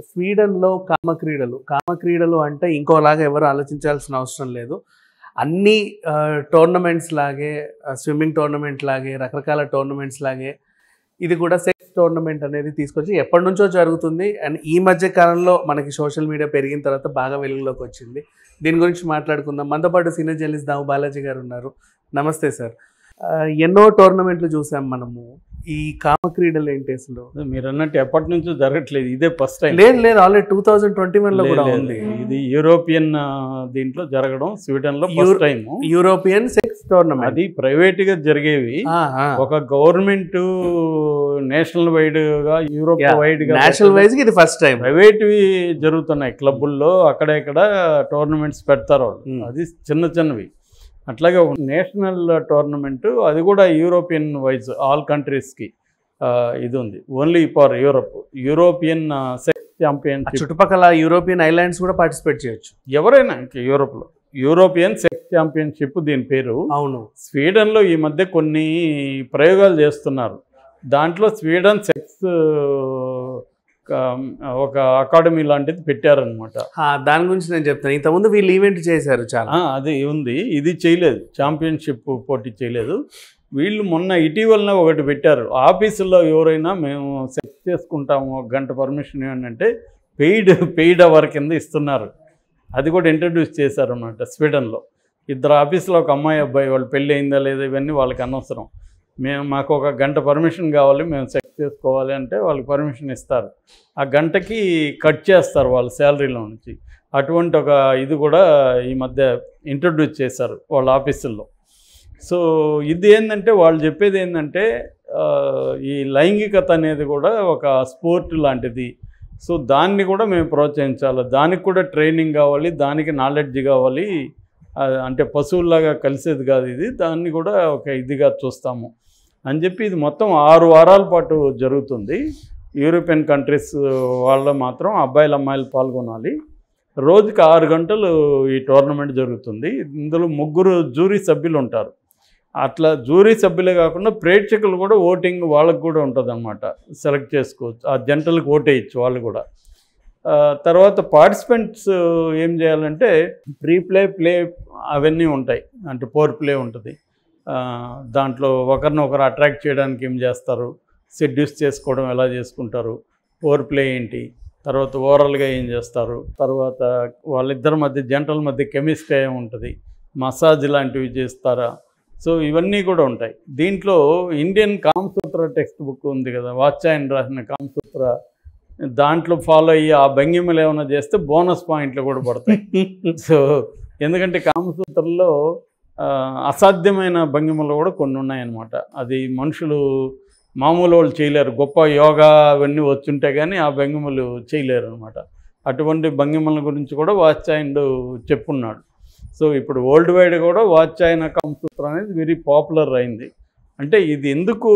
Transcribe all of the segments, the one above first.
స్వీడన్లో కామక్రీడలు కామక్రీడలు అంటే ఇంకోలాగా ఎవరు ఆలోచించాల్సిన అవసరం లేదు అన్ని టోర్నమెంట్స్ లాగే స్విమ్మింగ్ టోర్నమెంట్ లాగే రకరకాల టోర్నమెంట్స్ లాగే ఇది కూడా సెక్స్ టోర్నమెంట్ అనేది తీసుకొచ్చి ఎప్పటి నుంచో జరుగుతుంది అండ్ ఈ మధ్య కాలంలో మనకి సోషల్ మీడియా పెరిగిన తర్వాత బాగా వెలుగులోకి వచ్చింది దీని గురించి మాట్లాడుకుందాం మనతో పాటు సీనియర్ జర్నలిస్ట్ దాము బాలాజీ గారు ఉన్నారు నమస్తే సార్ ఆ, ఎన్నో టోర్నమెంట్లు చూసాం మనము ఈ కామక్రీడలు ఏంటి అసలు మీరు అన్నట్టు ఎప్పటి నుంచో జరగట్లేదు ఇదే ఫస్ట్ టైం లేదు లేదు already two thousand twenty one లో కూడా ఉంది ఇది యూరోపియన్ ఆ, దీంట్లో జరగడం స్వీడన్ లో euro- first time European sex tournament అది ప్రైవేట్ గా జరిగేవి ఒక గవర్నమెంట్ నేషనల్ వైడ్ గా యూరోప్ Yeah. వైడ్ గా నేషనల్ వైజ్ ఇది ఫస్ట్ టైం ప్రైవేట్వి జరుగుతున్నాయి క్లబ్బుల్లో అక్కడ ఇక్కడ టోర్నమెంట్స్ పెడతారు వాళ్ళు Hmm. అది చిన్న చిన్నవి అట్లాగే ఒక నేషనల్ టోర్నమెంట్ అది కూడా యూరోపియన్ వైజ్ ఆల్ కంట్రీస్కి ఇది ఉంది only for Europe European sex championship చుట్టుపక్కల యూరోపియన్ ఐలాండ్స్ కూడా పార్టిసిపేట్ చేయొచ్చు ఎవరైనా ఇంకా యూరోప్లో యూరోపియన్ సెక్స్ ఛాంపియన్షిప్ దీని పేరు అవును స్వీడన్లో ఈ మధ్య కొన్ని ప్రయోగాలు చేస్తున్నారు దాంట్లో స్వీడన్ సెక్స్ ఒక అకాడమీ లాంటిది పెట్టారనమాట ఆ, దాని గురించి నేను చెప్తాను ఇంతకుముందు వీళ్ళు ఈవెంట్ చేశారు చాలా అది ఉంది ఇది చేయలేదు ఛాంపియన్షిప్ పోటీ చేయలేదు వీళ్ళు మొన్న ఇటీవలనే ఒకటి పెట్టారు ఆఫీసుల్లో ఎవరైనా మేము సెట్ చేసుకుంటాము ఒక గంట పర్మిషన్ ఇవ్వండి అంటే పెయిడ్ పెయిడ్ అవర్ కింద ఇస్తున్నారు అది కూడా ఇంట్రడ్యూస్ చేశారన్నమాట స్వీడన్లో ఇద్దరు ఆఫీసులో ఒక అమ్మాయి అబ్బాయి వాళ్ళు పెళ్ళి అయిందా లేదా ఇవన్నీ వాళ్ళకి అనవసరం మేము మాకు ఒక గంట పర్మిషన్ కావాలి మేము సెట్ చేసుకోవాలి అంటే వాళ్ళకి పర్మిషన్ ఇస్తారు ఆ గంటకి కట్ చేస్తారు వాళ్ళ శాలరీలో నుంచి అటువంటి ఒక ఇది కూడా ఈ మధ్య ఇంట్రడ్యూస్ చేశారు వాళ్ళ ఆఫీసుల్లో సో ఇది ఏంటంటే వాళ్ళు చెప్పేది ఏంటంటే ఆ, ఈ లైంగికత అనేది కూడా ఒక స్పోర్ట్ లాంటిది సో దాన్ని కూడా మేము ప్రోత్సహించాలి దానికి కూడా ట్రైనింగ్ కావాలి దానికి నాలెడ్జ్ కావాలి ఆ, అంటే పశువుల్లాగా కలిసేది కాదు ఇది దాన్ని కూడా ఒక ఇదిగా చూస్తాము అని చెప్పి ఇది మొత్తం ఆరు వారాల పాటు జరుగుతుంది యూరోపియన్ కంట్రీస్ వాళ్ళు మాత్రం అబ్బాయిలు అమ్మాయిలు పాల్గొనాలి రోజుకి ఆరు గంటలు ఈ టోర్నమెంట్ జరుగుతుంది ఇందులో ముగ్గురు జూరీ సభ్యులు ఉంటారు అట్లా జూరీ సభ్యులే కాకుండా ప్రేక్షకులు కూడా ఓటింగ్ వాళ్ళకు కూడా ఉంటుంది అనమాట సెలెక్ట్ చేసుకోవచ్చు ఆ జంటలకు ఓటేయచ్చు వాళ్ళు కూడా ఆ, తర్వాత పార్టిసిపెంట్స్ ఏం చేయాలంటే ప్రీ ప్లే ప్లే అవన్నీ ఉంటాయి అంటే పోర్ ప్లే ఉంటుంది ఆ, దాంట్లో ఒకరిని ఒకరు అట్రాక్ట్ చేయడానికి ఏం చేస్తారు సెడ్యూస్ చేసుకోవడం ఎలా చేసుకుంటారు పోర్ ప్లే ఏంటి తర్వాత ఓవరాల్గా ఏం చేస్తారు తర్వాత వాళ్ళిద్దరి మధ్య జంటల మధ్య కెమిస్ట్రీ ఏమి ఉంటుంది మసాజ్ లాంటివి చేస్తారా సో ఇవన్నీ కూడా ఉంటాయి దీంట్లో ఇండియన్ కామసూత్ర టెక్స్ట్ బుక్ ఉంది కదా వాత్సాయన్ రాసిన కామసూత్ర దాంట్లో ఫాలో అయ్యి ఆ భంగిమలు ఏమైనా చేస్తే బోనస్ పాయింట్లు కూడా పడతాయి సో ఎందుకంటే కామసూత్రంలో ఆ, అసాధ్యమైన భంగిమలు కూడా కొన్ని ఉన్నాయన్నమాట అది మనుషులు మామూలు వాళ్ళు చేయలేరు గొప్ప యోగా అవన్నీ వచ్చుంటే కానీ ఆ భంగిమలు చేయలేరు అనమాట అటువంటి భంగిమల గురించి కూడా వాత్సాయనుడు చెప్పున్నాడు సో ఇప్పుడు వరల్డ్ వైడ్ కూడా వాత్సాయన కామసూత్రం అనేది వెరీ పాపులర్ అయింది అంటే ఇది ఎందుకు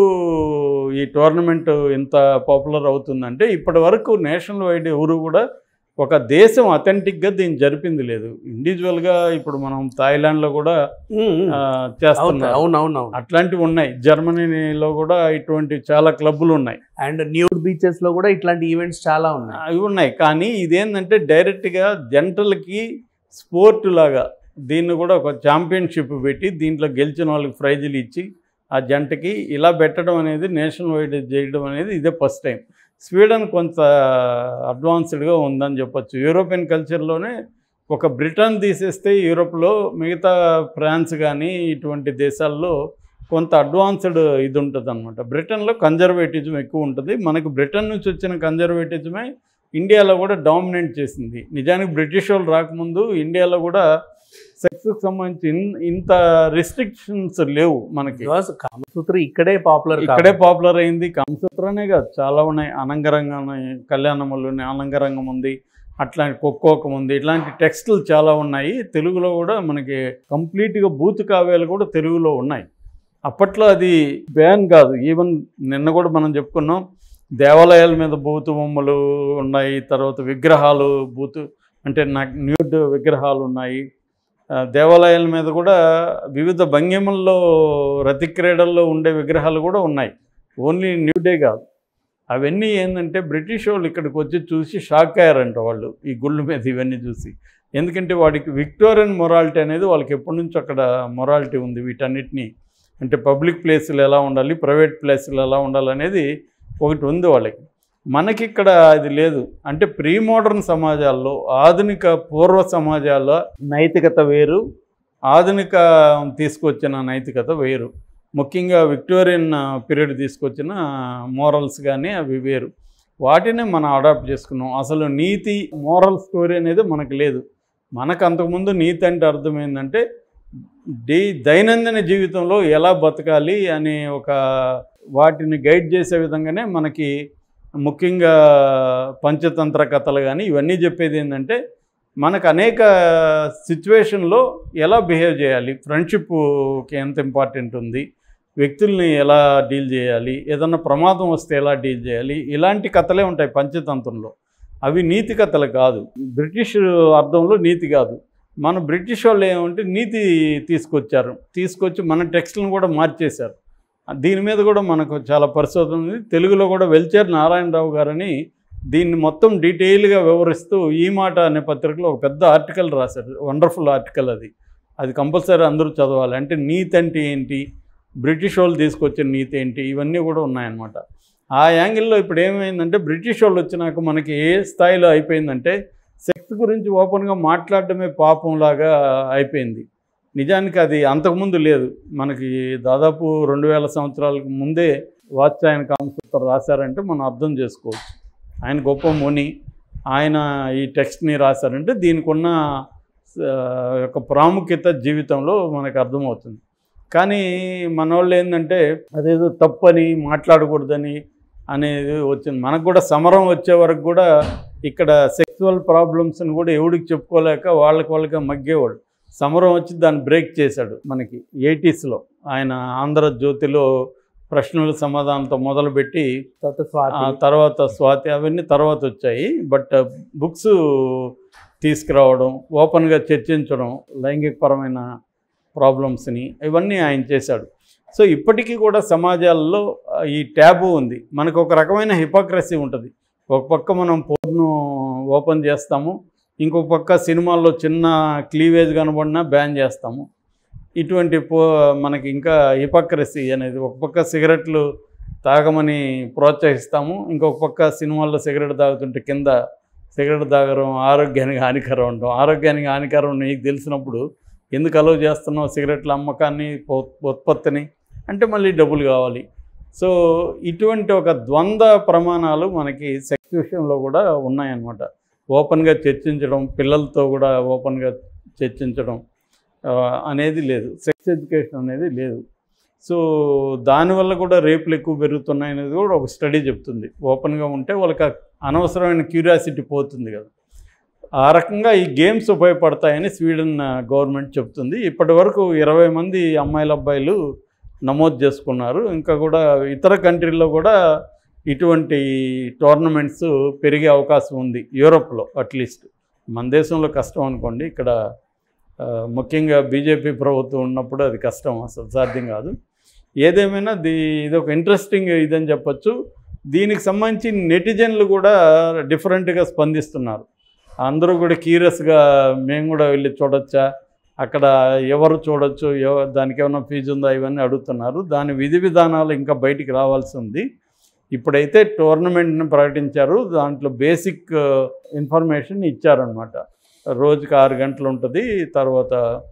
ఈ టోర్నమెంట్ ఇంత పాపులర్ అవుతుందంటే ఇప్పటి వరకు నేషనల్ వైడ్ ఎవరు కూడా ఒక దేశం అథెంటిక్గా దీన్ని జరిపింది లేదు ఇండివిజువల్గా ఇప్పుడు మనం థాయిలాండ్లో కూడా ఆ, చేస్తున్నారు అవును అవును అవును అట్లాంటివి ఉన్నాయి జర్మనీలో కూడా ఇటువంటి చాలా క్లబ్బులు ఉన్నాయి అండ్ న్యూడ్ బీచెస్ లో కూడా ఇట్లాంటి ఈవెంట్స్ చాలా ఉన్నాయి అవి ఉన్నాయి కానీ ఇదేంటంటే డైరెక్ట్గా జంటలకి స్పోర్ట్ లాగా దీన్ని కూడా ఒక ఛాంపియన్షిప్ పెట్టి దీంట్లో గెలిచిన వాళ్ళకి ప్రైజులు ఇచ్చి ఆ జంటకి ఇలా పెట్టడం అనేది నేషనల్ వైడ్ చేయడం అనేది ఇదే ఫస్ట్ టైం స్వీడన్ కొంత అడ్వాన్స్డ్గా ఉందని చెప్పొచ్చు యూరోపియన్ కల్చర్లోనే ఒక బ్రిటన్ తీసేస్తే యూరోప్లో మిగతా ఫ్రాన్స్ కానీ ఇటువంటి దేశాల్లో కొంత అడ్వాన్స్డ్ ఇది ఉంటుంది అనమాట బ్రిటన్లో కన్జర్వేటిజం ఎక్కువ ఉంటుంది మనకు బ్రిటన్ నుంచి వచ్చిన కన్జర్వేటిజమే ఇండియాలో కూడా డామినేట్ చేసింది నిజానికి బ్రిటిష్ వాళ్ళు రాకముందు ఇండియాలో కూడా సెక్స్కి సంబంధించి ఇన్- ఇంత రిస్ట్రిక్షన్స్ లేవు మనకి Because కామసూత్ర ఇక్కడే పాపులర్ ఇక్కడే పాపులర్ అయింది కామసూత్రనే కాదు చాలా ఉన్నాయి అనంగరంగం ఉన్నాయి కళ్యాణములు ఉన్నాయి అనంగరంగం ఉంది అట్లాంటి కుక్కోకం ఉంది ఇట్లాంటి టెక్స్టులు చాలా ఉన్నాయి తెలుగులో కూడా మనకి కంప్లీట్గా బూతు కావ్యాలు కూడా తెలుగులో ఉన్నాయి అప్పట్లో అది బ్యాన్ కాదు ఈవెన్ నిన్న కూడా మనం చెప్పుకున్నాం దేవాలయాల మీద బూతు బొమ్మలు ఉన్నాయి తర్వాత విగ్రహాలు బూతు అంటే నాకు న్యూడ్ విగ్రహాలు ఉన్నాయి ఆ, దేవాలయాల మీద కూడా వివిధ భంగిమల్లో రతి క్రీడల్లో ఉండే విగ్రహాలు కూడా ఉన్నాయి ఓన్లీ న్యూడే కాదు అవన్నీ ఏంటంటే బ్రిటిష్ వాళ్ళు ఇక్కడికి వచ్చి చూసి షాక్ అయ్యారంట వాళ్ళు ఈ గుళ్ళు మీద ఇవన్నీ చూసి ఎందుకంటే వాడికి విక్టోరియన్ మొరాలిటీ అనేది వాళ్ళకి ఎప్పటి నుంచో అక్కడ మొరాలిటీ ఉంది వీటన్నిటిని అంటే పబ్లిక్ ప్లేసులు ఎలా ఉండాలి ప్రైవేట్ ప్లేసులు ఎలా ఉండాలి అనేది ఒకటి ఉంది వాళ్ళకి మనకి ఇక్కడ అది లేదు అంటే ప్రీ మోడర్న్ సమాజాల్లో ఆధునిక పూర్వ సమాజాల్లో నైతికత వేరు ఆధునిక తీసుకొచ్చిన నైతికత వేరు ముఖ్యంగా విక్టోరియన్ పీరియడ్ తీసుకొచ్చిన మోరల్స్ కానీ అవి వేరు వాటినే మనం అడాప్ట్ చేసుకున్నాం అసలు నీతి మోరల్ స్టోరీ అనేది మనకు లేదు మనకు అంతకుముందు నీతి అంటే అర్థం ఏంటంటే డే దైనందిన జీవితంలో ఎలా బతకాలి అనే ఒక వాటిని గైడ్ చేసే విధంగానే మనకి ముఖ్యంగా పంచతంత్ర కథలు కానీ ఇవన్నీ చెప్పేది ఏంటంటే మనకు అనేక సిచ్యువేషన్లో ఎలా బిహేవ్ చేయాలి ఫ్రెండ్షిప్కి ఎంత ఇంపార్టెంట్ ఉంది వ్యక్తుల్ని ఎలా డీల్ చేయాలి ఏదన్నా ప్రమాదం వస్తే ఎలా డీల్ చేయాలి ఇలాంటి కథలే ఉంటాయి పంచతంత్రంలో అవి నీతి కథలు కాదు బ్రిటిష్ అర్థంలో నీతి కాదు మన బ్రిటిష్ వాళ్ళు ఏమంటే నీతి తీసుకొచ్చారు తీసుకొచ్చి మన టెక్స్ట్లను కూడా మార్చేశారు దీని మీద కూడా మనకు చాలా పరిశోధన ఉంది తెలుగులో కూడా వెల్చేర్ నారాయణరావు గారని దీన్ని మొత్తం డీటెయిల్గా వివరిస్తూ ఈ మాట అనే పత్రికలో ఒక పెద్ద ఆర్టికల్ రాశారు వండర్ఫుల్ ఆర్టికల్ అది అది కంపల్సరీ అందరూ చదవాలి అంటే నీతి అంటే ఏంటి బ్రిటిష్ వాళ్ళు తీసుకొచ్చిన నీతి ఏంటి ఇవన్నీ కూడా ఉన్నాయన్నమాట ఆ యాంగిల్లో ఇప్పుడు ఏమైందంటే బ్రిటిష్ వాళ్ళు వచ్చినాక మనకి ఏ స్థాయిలో అయిపోయిందంటే సెక్స్ గురించి ఓపెన్గా మాట్లాడటమే పాపంలాగా అయిపోయింది నిజానికి అది అంతకుముందు లేదు మనకి దాదాపు రెండు వేల సంవత్సరాలకు ముందే వాత్సాయన కామసూత్ర రాశారంటే మనం అర్థం చేసుకోవచ్చు ఆయన గొప్ప ముని ఆయన ఈ టెక్స్ట్ని రాశారంటే దీనికి ఉన్న ఆ, యొక్క ప్రాముఖ్యత జీవితంలో మనకు అర్థమవుతుంది కానీ మన వాళ్ళు ఏంటంటే అదేదో తప్పని మాట్లాడకూడదని అనేది వచ్చింది మనకు కూడా సమరం వచ్చే వరకు కూడా ఇక్కడ సెక్సువల్ ప్రాబ్లమ్స్ని కూడా ఎవడికి చెప్పుకోలేక వాళ్ళకి వాళ్ళకి మగ్గేవాడు సమరం వచ్చి దాన్ని బ్రేక్ చేశాడు మనకి ఎయిటీస్లో ఆయన ఆంధ్రజ్యోతిలో ప్రశ్నల సమాధానంతో మొదలుపెట్టి తర్వాత ఆ స్వాతి తర్వాత స్వాతి అవన్నీ తర్వాత వచ్చాయి బట్ బుక్స్ తీసుకురావడం ఓపెన్గా చర్చించడం లైంగికపరమైన ప్రాబ్లమ్స్ని ఇవన్నీ ఆయన చేశాడు సో ఇప్పటికీ కూడా సమాజాల్లో ఆ, ఈ ట్యాబు ఉంది మనకు ఒక రకమైన హిపోక్రసీ ఉంటుంది ఒక పక్క మనం పోర్ను ఓపెన్ చేస్తాము ఇంకొక పక్క సినిమాల్లో చిన్న క్లీవేజ్ కనబడినా బ్యాన్ చేస్తాము ఇటువంటి పో మనకి ఇంకా హిపోక్రసీ అనేది ఒక పక్క సిగరెట్లు తాగమని ప్రోత్సహిస్తాము ఇంకొక పక్క సినిమాల్లో సిగరెట్ తాగుతుంటే కింద సిగరెట్ తాగడం ఆరోగ్యానికి హానికరం ఉండడం ఆరోగ్యానికి హానికరం నీకు తెలిసినప్పుడు ఎందుకు అలవ్ చేస్తున్నావు సిగరెట్ల అమ్మకాన్ని ఉత్- ఉత్పత్తిని అంటే మళ్ళీ డబ్బులు కావాలి సో ఇటువంటి ఒక ద్వంద్వ ప్రమాణాలు మనకి సెక్స్ విషయంలో కూడా ఉన్నాయన్నమాట ఓపెన్గా చర్చించడం పిల్లలతో కూడా ఓపెన్గా చర్చించడం ఆ, అనేది లేదు సెక్స్ ఎడ్యుకేషన్ అనేది లేదు సో దానివల్ల కూడా రేపులు ఎక్కువ పెరుగుతున్నాయి అనేది కూడా ఒక స్టడీ చెప్తుంది ఓపెన్గా ఉంటే వాళ్ళకి ఆ అనవసరమైన క్యూరియాసిటీ పోతుంది కదా ఆ రకంగా ఈ గేమ్స్ ఉపయోగపడతాయని స్వీడన్ గవర్నమెంట్ చెప్తుంది ఇప్పటి వరకు ఇరవై మంది అమ్మాయిల అబ్బాయిలు నమోదు చేసుకున్నారు ఇంకా కూడా ఇతర కంట్రీల్లో కూడా ఇటువంటి టోర్నమెంట్స్ పెరిగే అవకాశం ఉంది యూరోప్లో అట్లీస్ట్ మన దేశంలో కష్టం అనుకోండి ఇక్కడ ఆ, ముఖ్యంగా బీజేపీ ప్రభుత్వం ఉన్నప్పుడు అది కష్టం అసలు సాధ్యం కాదు ఏదేమైనా దీ ఇది ఒక ఇంట్రెస్టింగ్ ఇదని చెప్పొచ్చు దీనికి సంబంధించి నెటిజన్లు కూడా డిఫరెంట్గా స్పందిస్తున్నారు అందరూ కూడా క్యూరియస్గా మేము కూడా వెళ్ళి చూడొచ్చా అక్కడ ఎవరు చూడొచ్చు ఎవ దానికి ఏమైనా ఫీజు ఉందా ఇవన్నీ అడుగుతున్నారు దాని విధి విధానాలు ఇంకా బయటికి రావాల్సి ఉంది ఇప్పుడైతే టోర్నమెంట్ని ప్రకటించారు దాంట్లో బేసిక్ ఇన్ఫర్మేషన్ ఇచ్చారనమాట రోజుకి ఆరు గంటలు ఉంటుంది తర్వాత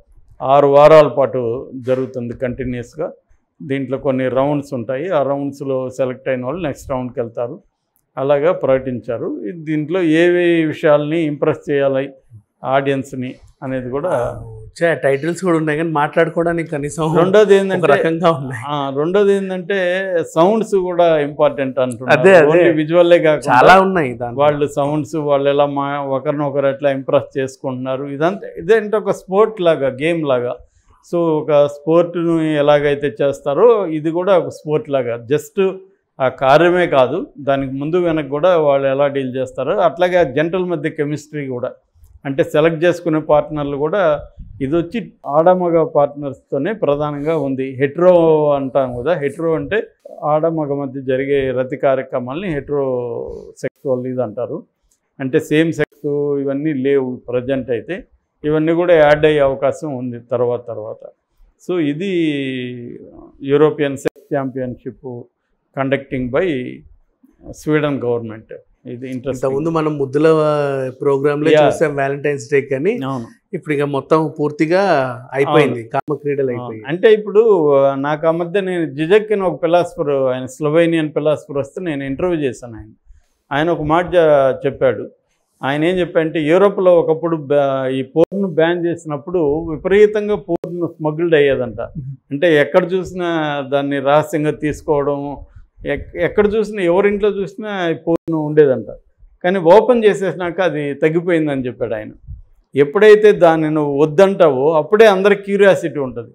ఆరు వారాల పాటు జరుగుతుంది కంటిన్యూస్గా దీంట్లో కొన్ని రౌండ్స్ ఉంటాయి ఆ రౌండ్స్లో సెలెక్ట్ అయిన వాళ్ళు నెక్స్ట్ రౌండ్కి వెళ్తారు అలాగా ప్రకటించారు ఇది దీంట్లో ఏవే విషయాల్ని ఇంప్రెస్ చేయాలి ఆడియన్స్ని అనేది కూడా చే టైటిల్స్ కూడా ఉన్నాయి కానీ మాట్లాడుకోవడానికి కనీసం రెండోది ఒక ఏంటంటే రకంగా ఉన్నాయి ఆ, రెండోది ఏంటంటే సౌండ్స్ కూడా ఇంపార్టెంట్ అదే, అంటున్నారు అదే. ఓన్లీ విజువల్లే కాకుండా చాలా ఉన్నాయి దాంట్లో వాళ్ళు సౌండ్స్ వాళ్ళు ఎలా మా ఒకరినొకరు ఎట్లా ఇంప్రెస్ చేసుకుంటున్నారు ఇదంతా ఇదేంటే ఒక స్పోర్ట్ లాగా గేమ్ లాగా సో ఒక స్పోర్ట్ను ఎలాగైతే చేస్తారో ఇది కూడా ఒక స్పోర్ట్ లాగా జస్ట్ ఆ కార్యమే కాదు దానికి ముందు వెనక కూడా వాళ్ళు ఎలా డీల్ చేస్తారో అట్లాగే జంటల మధ్య కెమిస్ట్రీ కూడా అంటే సెలెక్ట్ చేసుకునే పార్ట్నర్లు కూడా ఇది వచ్చి ఆడమగ పార్ట్నర్స్తోనే ప్రధానంగా ఉంది హెట్రో అంటాం కదా హెట్రో అంటే ఆడమగ మధ్య జరిగే రతి కార్యక్రమాలని హెట్రో సెక్సువల్ ఇది అంటారు అంటే సేమ్ సెక్స్ ఇవన్నీ లేవు ప్రజెంట్ అయితే ఇవన్నీ కూడా యాడ్ అయ్యే అవకాశం ఉంది తర్వాత తర్వాత సో ఇది European sex championship conducting by Sweden government ఇది ఇంట్రెస్ట్ ఇంతకుముందు మనం ముద్దుల ప్రోగ్రామ్ లో Yeah. చూసాం వ్యాలంటైన్స్ డే కానీ అవును ఇప్పుడు ఇక మొత్తం పూర్తిగా అయిపోయింది కామ క్రీడలు అయిపోయాయి అంటే ఇప్పుడు ఆ, నాకు ఆ మధ్య నేను జిజక్ అని ఒక ఫిలాసఫర్ ఆయన స్లోవేనియన్ ఫిలాసఫర్ వస్తే నేను ఇంటర్వ్యూ చేశాను ఆయన ఆయన ఒక మాట చె- చెప్పాడు ఆయన ఏం చెప్పాడంటే యూరోప్లో ఒకప్పుడు బ్యా- ఈ పోర్ను బ్యాన్ చేసినప్పుడు విపరీతంగా పోర్ను స్మగ్ల్డ్ అయ్యేదంట అంటే ఎక్కడ చూసినా దాన్ని రహస్యంగా తీసుకోవడం ఎక్- ఎక్కడ చూసినా ఎవరింట్లో చూసినా ఈ పోర్ను ఉండేదంట కానీ ఓపెన్ చేసేసినాక అది తగ్గిపోయిందని చెప్పాడు ఆయన ఎప్పుడైతే దాన్ని నువ్వు వద్దంటావో అప్పుడే అందరికి క్యూరియాసిటీ ఉంటుంది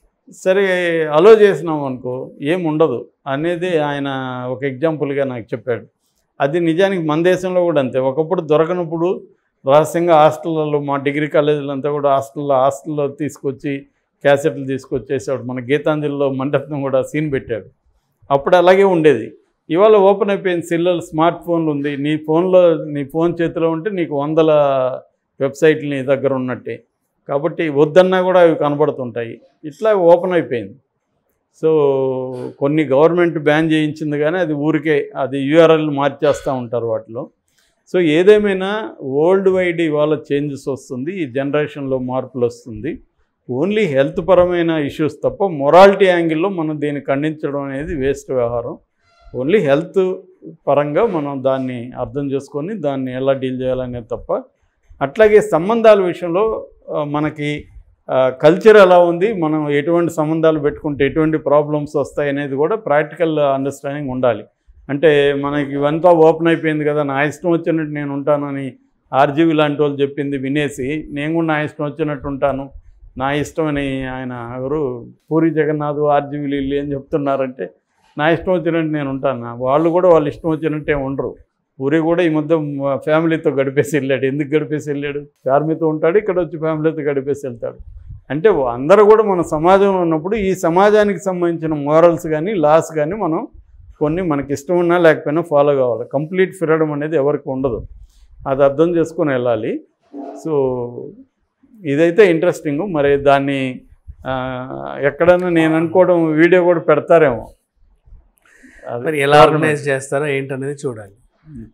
సరే అలో చేసినాం అనుకో ఏం ఉండదు అనేది ఆయన ఒక ఎగ్జాంపుల్గా నాకు చెప్పాడు అది నిజానికి మన దేశంలో కూడా అంతే ఒకప్పుడు దొరకనప్పుడు రహస్యంగా హాస్టళ్ళలో మా డిగ్రీ కాలేజీలో అంతా కూడా హాస్టల్లో హాస్టల్లో తీసుకొచ్చి క్యాసెట్లు తీసుకొచ్చేసాడు మన గీతాంజలిలో మండపం కూడా సీన్ పెట్టాడు అప్పుడు అలాగే ఉండేది ఇవాళ ఓపెన్ అయిపోయింది సెల్లర్ స్మార్ట్ ఫోన్లు ఉంది నీ ఫోన్లో నీ ఫోన్ చేతిలో ఉంటే నీకు వందల వెబ్సైట్లు నీ దగ్గర ఉన్నట్టే కాబట్టి వద్దన్నా కూడా అవి కనబడుతుంటాయి ఇట్లా ఓపెన్ అయిపోయింది సో కొన్ని గవర్నమెంట్ బ్యాన్ చేయించింది కానీ అది ఊరికే అది యూఆర్ఎల్ మార్చేస్తూ ఉంటారు వాటిలో సో ఏదేమైనా వరల్డ్ వైడ్ ఇవాళ చేంజెస్ వస్తుంది ఈ జనరేషన్లో మార్పులు వస్తుంది ఓన్లీ హెల్త్ పరమైన ఇష్యూస్ తప్ప మొరాలిటీ యాంగిల్లో మనం దీన్ని ఖండించడం అనేది వేస్ట్ వ్యవహారం ఓన్లీ హెల్త్ పరంగా మనం దాన్ని అర్థం చేసుకొని దాన్ని ఎలా డీల్ చేయాలనేది తప్ప అట్లాగే సంబంధాల విషయంలో ఆ, మనకి కల్చర్ ఎలా ఉంది మనం ఎటువంటి సంబంధాలు పెట్టుకుంటే ఎటువంటి ప్రాబ్లమ్స్ వస్తాయి అనేది కూడా ప్రాక్టికల్ అండర్స్టాండింగ్ ఉండాలి అంటే మనకి ఇవంతా ఓపెన్ అయిపోయింది కదా నా ఇష్టం వచ్చినట్టు నేను ఉంటానని ఆర్జీవి లాంటి వాళ్ళు చెప్పింది వినేసి నేను కూడా నా ఇష్టం వచ్చినట్టు ఉంటాను నా ఇష్టమని ఆయన ఎవరు పూరి జగన్నాథ్ ఆర్జీవి లిల్లీ ఏం చెప్తున్నారంటే నా ఇష్టం వచ్చినట్టు నేను ఉంటాను వాళ్ళు కూడా వాళ్ళు ఇష్టం వచ్చినట్టే ఉండరు పూరి కూడా ఈ మధ్య మ- ఫ్యామిలీతో గడిపేసి వెళ్ళాడు ఎందుకు గడిపేసి వెళ్ళాడు ఫ్యామిలీతో ఉంటాడు ఇక్కడ వచ్చి ఫ్యామిలీతో గడిపేసి వెళ్తాడు అంటే అందరూ కూడా మన సమాజంలో ఉన్నప్పుడు ఈ సమాజానికి సంబంధించిన మోరల్స్ కానీ లాస్ కానీ మనం కొన్ని మనకి ఇష్టం ఉన్నా లేకపోయినా ఫాలో కావాలి కంప్లీట్ ఫ్రీడమ్ అనేది ఎవరికి ఉండదు అది అర్థం చేసుకొని వెళ్ళాలి సో ఇదైతే ఇంట్రెస్టింగ్ మరి దాన్ని ఆ, ఎక్కడైనా నేను అనుకోవడం వీడియో కూడా పెడతారేమో అది మరి ఎలా ఆర్గనైజ్ చేస్తారో ఏంటనేది చూడాలి